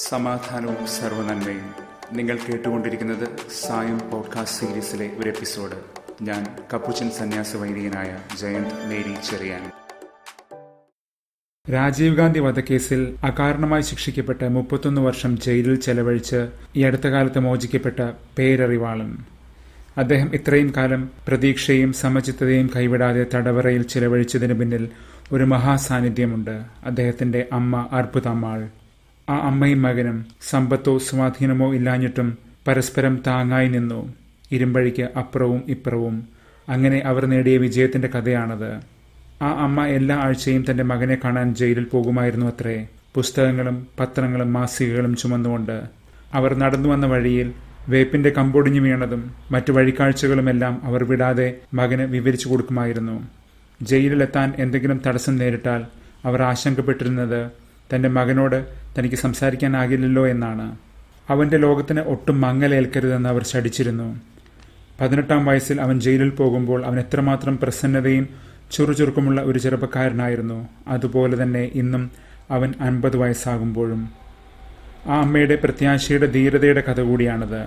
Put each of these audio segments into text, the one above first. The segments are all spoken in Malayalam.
സമാധാനവും സർവനന്മയും നിങ്ങൾ കേട്ടുകൊണ്ടിരിക്കുന്നത് സായം പോഡ്കാസ്റ്റ് സീരീസിലെ ഒരു എപ്പിസോഡ് ഞാൻ കപ്പുച്ചൻ സന്യാസ വൈദികനായ ജയന്ത് മേരി ചെറിയാൻ രാജീവ് ഗാന്ധി വധക്കേസിൽ അകാരണമായി ശിക്ഷിക്കപ്പെട്ട മുപ്പത്തൊന്ന് വർഷം ജയിലിൽ ചെലവഴിച്ച് ഈ അടുത്ത കാലത്ത് മോചിക്കപ്പെട്ട പേരറിവാളൻ അദ്ദേഹം ഇത്രയും കാലം പ്രതീക്ഷയും സമചിത്തതയും കൈവിടാതെ തടവറയിൽ ചിലവഴിച്ചതിന് പിന്നിൽ ഒരു മഹാസാന്നിധ്യമുണ്ട് അദ്ദേഹത്തിന്റെ അമ്മ അർബുദമ്മാൾ ആ അമ്മയും മകനും സമ്പത്തോ സ്വാധീനമോ ഇല്ലാഞ്ഞിട്ടും പരസ്പരം താങ്ങായി നിന്നു ഇരുമ്പഴിക്ക് അപ്പുറവും ഇപ്പുറവും അങ്ങനെ അവർ നേടിയ വിജയത്തിന്റെ കഥയാണത് ആ അമ്മ എല്ലാ ആഴ്ചയും തന്റെ മകനെ കാണാൻ ജയിലിൽ പോകുമായിരുന്നു അത്രേ പുസ്തകങ്ങളും പത്രങ്ങളും മാസികകളും ചുമന്നുകൊണ്ട് അവർ നടന്നു വന്ന വഴിയിൽ വേപ്പിന്റെ കമ്പൊടിഞ്ഞു വീണതും മറ്റു വഴിക്കാഴ്ചകളുമെല്ലാം അവർ വിടാതെ മകന് വിവരിച്ചു കൊടുക്കുമായിരുന്നു ജയിലിലെത്താൻ എന്തെങ്കിലും തടസ്സം നേരിട്ടാൽ അവർ ആശങ്കപ്പെട്ടിരുന്നത് തന്റെ മകനോട് തനിക്ക് സംസാരിക്കാനാകില്ലല്ലോ എന്നാണ് അവന്റെ ലോകത്തിന് ഒട്ടും മങ്ങലേൽക്കരുതെന്ന് അവർ ശടിച്ചിരുന്നു പതിനെട്ടാം വയസ്സിൽ അവൻ ജയിലിൽ പോകുമ്പോൾ അവൻ എത്രമാത്രം പ്രസന്നതയും ചുറുചുറുക്കുമുള്ള ഒരു ചെറുപ്പക്കാരനായിരുന്നു അതുപോലെ തന്നെ ഇന്നും അവൻ അൻപത് വയസ്സാകുമ്പോഴും ആ അമ്മയുടെ പ്രത്യാശയുടെ ധീരതയുടെ കഥ കൂടിയാണത്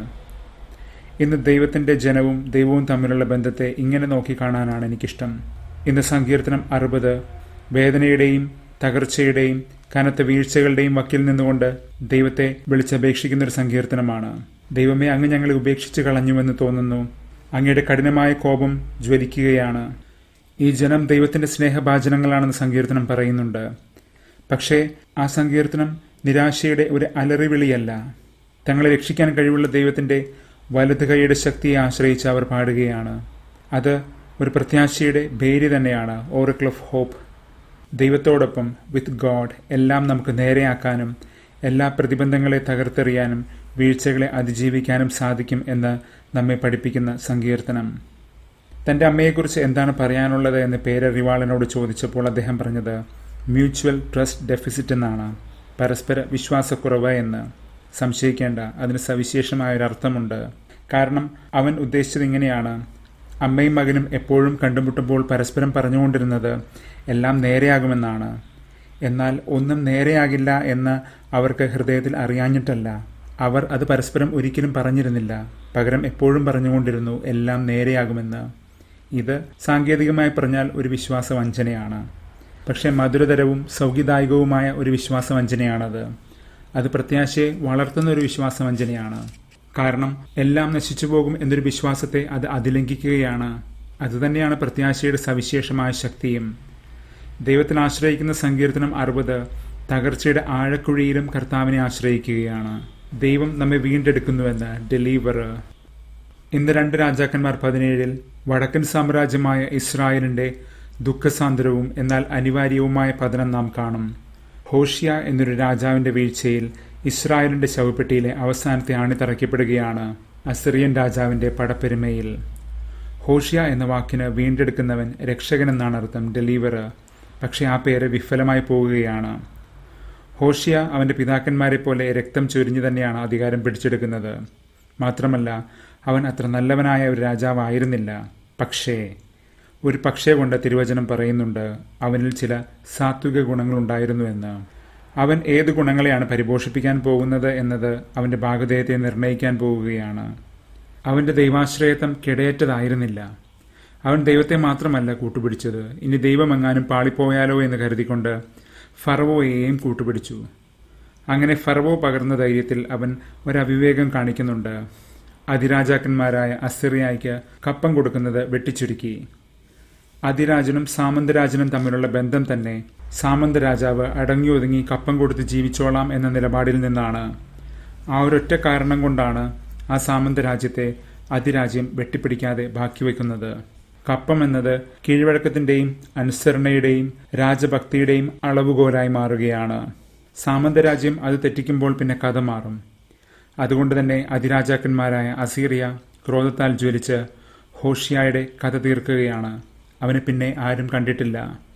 ഇന്ന് ദൈവത്തിന്റെ ജനവും ദൈവവും തമ്മിലുള്ള ബന്ധത്തെ ഇങ്ങനെ നോക്കിക്കാണാനാണ് എനിക്കിഷ്ടം ഇന്ന് സങ്കീർത്തനം അറുപത് വേദനയുടെയും തകർച്ചയുടെയും കനത്ത വീഴ്ചകളുടെയും വക്കിൽ നിന്നുകൊണ്ട് ദൈവത്തെ വിളിച്ചപേക്ഷിക്കുന്ന ഒരു സങ്കീർത്തനമാണ് ദൈവമേ അങ്ങ് ഞങ്ങളെ ഉപേക്ഷിച്ച് കളഞ്ഞുവെന്ന് തോന്നുന്നു അങ്ങയുടെ കഠിനമായ കോപം ജ്വലിക്കുകയാണ് ഈ ജനം ദൈവത്തിന്റെ സ്നേഹഭാചനങ്ങളാണെന്ന് സങ്കീർത്തനം പറയുന്നുണ്ട് പക്ഷേ ആ സങ്കീർത്തനം നിരാശയുടെ ഒരു അലറിവിളിയല്ല തങ്ങളെ രക്ഷിക്കാൻ കഴിവുള്ള ദൈവത്തിന്റെ വലത് കൈയുടെ ശക്തിയെ ആശ്രയിച്ച് അവർ പാടുകയാണ് അത് ഒരു പ്രത്യാശയുടെ പേര് തന്നെയാണ് ഓറക്കിൾ ഓഫ് ഹോപ്പ് ദൈവത്തോടൊപ്പം വിത്ത് ഗോഡ് എല്ലാം നമുക്ക് നേരെയാക്കാനും എല്ലാ പ്രതിബന്ധങ്ങളെ തകർത്തെറിയാനും വീഴ്ചകളെ അതിജീവിക്കാനും സാധിക്കും എന്ന് നമ്മെ പഠിപ്പിക്കുന്ന സങ്കീർത്തനം തന്റെ അമ്മയെക്കുറിച്ച് എന്താണ് പറയാനുള്ളത് എന്ന് പേരറിവാളനോട് ചോദിച്ചപ്പോൾ അദ്ദേഹം പറഞ്ഞത് മ്യൂച്വൽ ട്രസ്റ്റ് ഡെഫിസിറ്റ് എന്നാണ് പരസ്പര വിശ്വാസക്കുറവ് എന്ന് സംശയിക്കേണ്ട അതിന് സവിശേഷമായ ഒരു അർത്ഥമുണ്ട് കാരണം അവൻ ഉദ്ദേശിച്ചത് ഇങ്ങനെയാണ് അമ്മയും മകനും എപ്പോഴും കണ്ടുമുട്ടുമ്പോൾ പരസ്പരം പറഞ്ഞുകൊണ്ടിരുന്നത് എല്ലാം നേരെയാകുമെന്നാണ് എന്നാൽ ഒന്നും നേരെയാകില്ല എന്ന് അവർക്ക് ഹൃദയത്തിൽ അറിയാഞ്ഞിട്ടല്ല അവർ അത് പരസ്പരം ഒരിക്കലും പറഞ്ഞിരുന്നില്ല പകരം എപ്പോഴും പറഞ്ഞുകൊണ്ടിരുന്നു എല്ലാം നേരെയാകുമെന്ന് ഇത് സാങ്കേതികമായി പറഞ്ഞാൽ ഒരു വിശ്വാസവഞ്ചനയാണ് പക്ഷേ മധുരതരവും സൗഖ്യദായകവുമായ ഒരു വിശ്വാസവഞ്ചനയാണത് അത് പ്രത്യാശയെ വളർത്തുന്ന ഒരു വിശ്വാസവഞ്ചനയാണ് കാരണം എല്ലാം നശിച്ചു പോകും എന്നൊരു വിശ്വാസത്തെ അത് അതിലംഘിക്കുകയാണ് അതുതന്നെയാണ് പ്രത്യാശയുടെ സവിശേഷമായ ശക്തിയും ദൈവത്തിൽ ആശ്രയിക്കുന്ന സങ്കീർത്തനം അറുപത് തകർച്ചയുടെ ആഴക്കുഴിയിലും കർത്താവിനെ ആശ്രയിക്കുകയാണ് ദൈവം നമ്മെ വീണ്ടെടുക്കുന്നുവെന്ന് ഡെലീവർ ഇന്ന് രണ്ട് രാജാക്കന്മാർ പതിനേഴിൽ വടക്കൻ സാമ്രാജ്യമായ ഇസ്രായേലിന്റെ ദുഃഖസാന്ദ്രവും എന്നാൽ അനിവാര്യവുമായ പതനം നാം കാണും ഹോഷ്യ എന്നൊരു രാജാവിന്റെ വീഴ്ചയിൽ ഇസ്രായേലിന്റെ ശവപ്പെട്ടിയിലെ അവസാനത്തെ അണി തറയ്ക്കപ്പെടുകയാണ് അസിറിയൻ രാജാവിന്റെ പടപ്പെരുമയിൽ ഹോഷ്യ എന്ന വാക്കിന് വീണ്ടെടുക്കുന്നവൻ രക്ഷകൻ എന്നാണ് അർത്ഥം ഡെലീവർ പക്ഷെ ആ പേര് വിഫലമായി പോവുകയാണ് ഹോഷ്യ അവന്റെ പിതാക്കന്മാരെ പോലെ രക്തം ചൊരിഞ്ഞു തന്നെയാണ് അധികാരം പിടിച്ചെടുക്കുന്നത് മാത്രമല്ല അവൻ അത്ര നല്ലവനായ ഒരു രാജാവായിരുന്നില്ല പക്ഷേ ഒരു പക്ഷേ കൊണ്ട് തിരുവചനം പറയുന്നുണ്ട് അവനിൽ ചില സാത്വിക ഗുണങ്ങളുണ്ടായിരുന്നുവെന്ന് അവൻ ഏത് ഗുണങ്ങളെയാണ് പരിപോഷിപ്പിക്കാൻ പോകുന്നത് എന്നത് അവന്റെ ഭാഗധേയത്തെ നിർണ്ണയിക്കാൻ പോവുകയാണ് അവന്റെ ദൈവാശ്രയത്വം കിടയറ്റതായിരുന്നില്ല അവൻ ദൈവത്തെ മാത്രമല്ല കൂട്ടുപിടിച്ചത് ഇനി ദൈവമെങ്ങാനും പാളിപ്പോയാലോ എന്ന് കരുതിക്കൊണ്ട് ഫറവോയെയും കൂട്ടുപിടിച്ചു അങ്ങനെ ഫറവോ പകർന്ന ധൈര്യത്തിൽ അവൻ ഒരവിവേകം കാണിക്കുന്നുണ്ട് അതിരാജാക്കന്മാരായ അസിറിയായിക്ക് കപ്പം കൊടുക്കുന്നത് വെട്ടിച്ചുരുക്കി അതിരാജനും സാമന്തരാജനും തമ്മിലുള്ള ബന്ധം തന്നെ സാമന്ത രാജാവ് അടങ്ങി ഒതുങ്ങി കപ്പം കൊടുത്ത് ജീവിച്ചോളാം എന്ന നിലപാടിൽ നിന്നാണ് ആ ഒരൊറ്റ കാരണം കൊണ്ടാണ് ആ സാമന്ത രാജ്യത്തെ അതിരാജ്യം വെട്ടിപ്പിടിക്കാതെ ബാക്കി വയ്ക്കുന്നത് കപ്പം എന്നത് കീഴ്വഴക്കത്തിന്റെയും അനുസരണയുടെയും രാജഭക്തിയുടെയും അളവുകോലായി മാറുകയാണ് സാമന്തരാജ്യം അത് തെറ്റിക്കുമ്പോൾ പിന്നെ കഥ മാറും അതുകൊണ്ട് തന്നെ അതിരാജാക്കന്മാരായ അസീറിയ ക്രോധത്താൽ ജ്വലിച്ച് ഹോഷിയായുടെ കഥ തീർക്കുകയാണ് അവനെ പിന്നെ ആരും കണ്ടിട്ടില്ല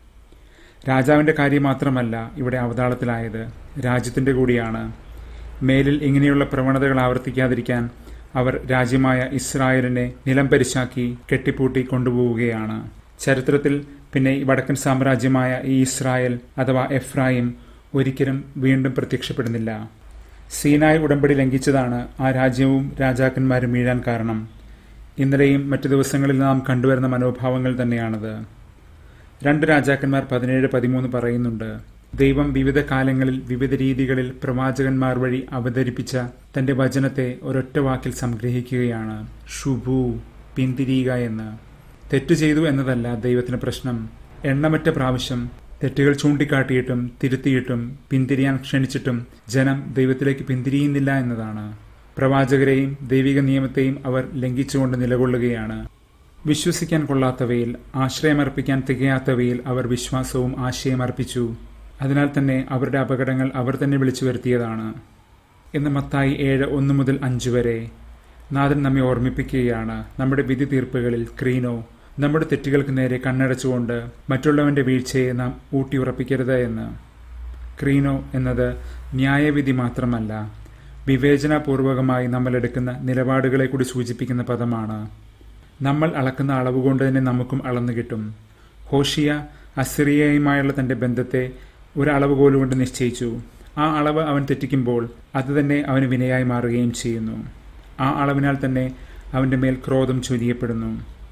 രാജാവിന്റെ കാര്യം മാത്രമല്ല ഇവിടെ അവതാളത്തിലായത് രാജ്യത്തിന്റെ കൂടിയാണ് മേലിൽ ഇങ്ങനെയുള്ള പ്രവണതകൾ ആവർത്തിക്കാതിരിക്കാൻ അവർ രാജ്യമായ ഇസ്രായേലിനെ നിലം പരിശാക്കി കെട്ടിപ്പൂട്ടി കൊണ്ടുപോവുകയാണ് ചരിത്രത്തിൽ പിന്നെ ഈ വടക്കൻ സാമ്രാജ്യമായ ഈ ഇസ്രായേൽ അഥവാ എഫ്രായിം ഒരിക്കലും വീണ്ടും പ്രത്യക്ഷപ്പെടുന്നില്ല സീനായ് ഉടമ്പടി ലംഘിച്ചതാണ് ആ രാജ്യവും രാജാക്കന്മാരും വീഴാൻ കാരണം ഇന്നലെയും മറ്റു ദിവസങ്ങളിൽ നാം കണ്ടുവരുന്ന മനോഭാവങ്ങൾ തന്നെയാണത് രണ്ട് രാജാക്കന്മാർ പതിനേഴ് പതിമൂന്ന് പറയുന്നുണ്ട് ദൈവം വിവിധ കാലങ്ങളിൽ വിവിധ രീതികളിൽ പ്രവാചകന്മാർ വഴി അവതരിപ്പിച്ച തന്റെ വചനത്തെ ഒരൊറ്റ വാക്കിൽ സംഗ്രഹിക്കുകയാണ് ഷുഭു പിന്തിരിയുക എന്ന് തെറ്റു ചെയ്തു എന്നതല്ല ദൈവത്തിന് പ്രശ്നം എണ്ണമറ്റ പ്രാവശ്യം തെറ്റുകൾ ചൂണ്ടിക്കാട്ടിയിട്ടും തിരുത്തിയിട്ടും പിന്തിരിയാൻ ക്ഷണിച്ചിട്ടും ജനം ദൈവത്തിലേക്ക് പിന്തിരിയുന്നില്ല എന്നതാണ് പ്രവാചകരെയും ദൈവിക നിയമത്തെയും അവർ ലംഘിച്ചുകൊണ്ട് നിലകൊള്ളുകയാണ് വിശ്വസിക്കാൻ കൊള്ളാത്തവയിൽ ആശ്രയമർപ്പിക്കാൻ തികയാത്തവയിൽ അവർ വിശ്വാസവും ആശയമർപ്പിച്ചു അതിനാൽ തന്നെ അവരുടെ അപകടങ്ങൾ അവർ തന്നെ വിളിച്ചു വരുത്തിയതാണ് ഇന്ന് മത്തായി ഏഴ് ഒന്ന് മുതൽ അഞ്ച് വരെ നാഥൻ നമ്മെ ഓർമ്മിപ്പിക്കുകയാണ് നമ്മുടെ വിധി തീർപ്പുകളിൽ ക്രീനോ നമ്മുടെ തെറ്റുകൾക്ക് നേരെ കണ്ണടച്ചുകൊണ്ട് മറ്റുള്ളവന്റെ വീഴ്ചയെ നാം ഊട്ടിയുറപ്പിക്കരുത് എന്ന് ക്രീനോ എന്നത് ന്യായവിധി മാത്രമല്ല വിവേചനപൂർവകമായി നമ്മൾ എടുക്കുന്ന നിലപാടുകളെ കൂടി സൂചിപ്പിക്കുന്ന പദമാണ് നമ്മൾ അളക്കുന്ന അളവ് കൊണ്ട് തന്നെ നമുക്കും അളന്നു കിട്ടും ഹോഷിയ അസിറിയയുമായുള്ള തന്റെ ബന്ധത്തെ ഒരു അളവുകോല് കൊണ്ട് നിശ്ചയിച്ചു ആ അളവ് അവൻ തെറ്റിക്കുമ്പോൾ അത് തന്നെ അവന് വിനയായി മാറുകയും ചെയ്യുന്നു ആ അളവിനാൽ തന്നെ അവന്റെ മേൽ ക്രോധം ചൊരിയപ്പെടുന്നു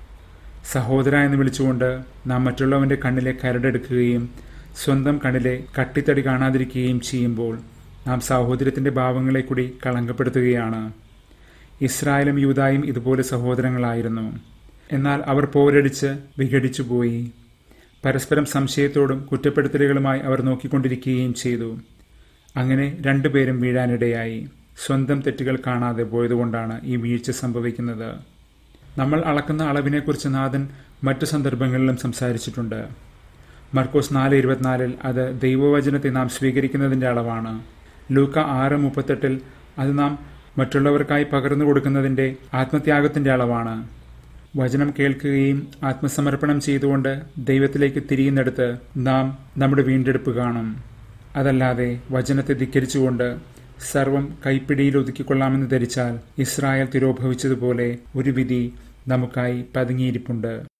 സഹോദര എന്ന് വിളിച്ചുകൊണ്ട് നാം മറ്റുള്ളവന്റെ കണ്ണിലെ കരടെടുക്കുകയും സ്വന്തം കണ്ണിലെ കട്ടിത്തടി കാണാതിരിക്കുകയും ചെയ്യുമ്പോൾ നാം സാഹോദര്യത്തിന്റെ ഭാവങ്ങളെ കൂടി കളങ്കപ്പെടുത്തുകയാണ് ഇസ്രായേലും യൂതായും ഇതുപോലെ സഹോദരങ്ങളായിരുന്നു എന്നാൽ അവർ പോരടിച്ച് വിഘടിച്ചു പോയി പരസ്പരം സംശയത്തോടും കുറ്റപ്പെടുത്തലുകളുമായി അവർ നോക്കിക്കൊണ്ടിരിക്കുകയും ചെയ്തു അങ്ങനെ രണ്ടുപേരും വീഴാനിടയായി സ്വന്തം തെറ്റുകൾ കാണാതെ പോയതുകൊണ്ടാണ് ഈ വീഴ്ച സംഭവിക്കുന്നത് നമ്മൾ അളക്കുന്ന അളവിനെക്കുറിച്ച് നാഥൻ മറ്റു സന്ദർഭങ്ങളിലും സംസാരിച്ചിട്ടുണ്ട് മർക്കോസ് നാല് ഇരുപത്തിനാലിൽ അത് ദൈവവചനത്തെ നാം സ്വീകരിക്കുന്നതിൻ്റെ അളവാണ് ലൂക്ക ആറ് മുപ്പത്തെട്ടിൽ അത് നാം മറ്റുള്ളവർക്കായി പകർന്നു കൊടുക്കുന്നതിൻ്റെ ആത്മത്യാഗത്തിൻ്റെ അളവാണ് വചനം കേൾക്കുകയും ആത്മസമർപ്പണം ചെയ്തുകൊണ്ട് ദൈവത്തിലേക്ക് തിരിയുന്നിടത്ത് നാം നമ്മുടെ വീണ്ടെടുപ്പ് കാണും അതല്ലാതെ വചനത്തെ ധിക്കരിച്ചുകൊണ്ട് സർവം കൈപ്പിടിയിൽ ഒതുക്കിക്കൊള്ളാമെന്ന് ധരിച്ചാൽ ഇസ്രായേൽ തിരോഭവിച്ചതുപോലെ ഒരു വിധി നമുക്കായി പതുങ്ങിയിരിപ്പുണ്ട്